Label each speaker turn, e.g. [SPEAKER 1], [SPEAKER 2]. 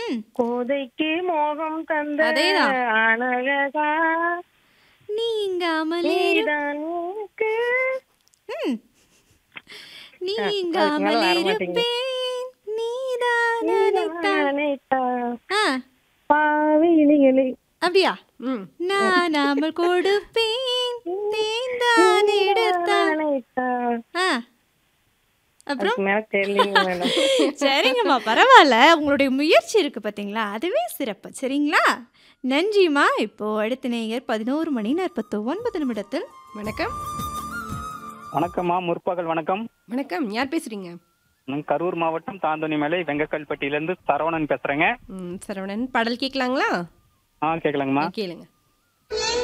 [SPEAKER 1] ம்
[SPEAKER 2] கோதைக்கு மோகம் தந்த
[SPEAKER 1] அதேதான்.
[SPEAKER 2] அனகா
[SPEAKER 1] நீங்காமல் இரு
[SPEAKER 2] நீதான் எனக்கு.
[SPEAKER 1] ம்
[SPEAKER 2] அதுக்கு மேல
[SPEAKER 1] நீங்காமல்
[SPEAKER 2] வர மாட்டேங்குது.
[SPEAKER 1] இருப்பேன் நீதான் நினைத்தால்
[SPEAKER 2] நினைத்தா
[SPEAKER 1] ஆ
[SPEAKER 2] பாவினிகளே
[SPEAKER 1] அப்படியா
[SPEAKER 3] ம்
[SPEAKER 1] நானாமல் கொடுப்பேன் தேர்ந்தான் எடுத்தான்
[SPEAKER 2] நினைத்தா.
[SPEAKER 1] ஆ அப்புறம்
[SPEAKER 2] அதுக்கு மேல தெரியலங்க மேடம்
[SPEAKER 1] சரிங்கம்மா பரவாயில்ல உங்களுடைய முயற்சி இருக்கு பாத்தீங்களா அதுவே சிறப்பு சரிங்களா நன்றிம்மா இப்போ அடுத்த நேயர் பதினோரு மணி நாற்பத்தி ஒன்பது நிமிடத்தில்
[SPEAKER 3] வணக்கம்
[SPEAKER 4] வணக்கம்மா முற்பகல் வணக்கம்
[SPEAKER 3] வணக்கம் யார் பேசுறீங்க
[SPEAKER 4] நான் கரூர் மாவட்டம் தாந்தோணி மலை வெங்கக்கல்பட்டியிலேருந்து சரவணன் பேசுறேங்க
[SPEAKER 3] ம் சரவணன் பாடல் கேட்கலாங்களா
[SPEAKER 4] ஆ கேட்கலாங்கம்மா
[SPEAKER 3] கேளுங்க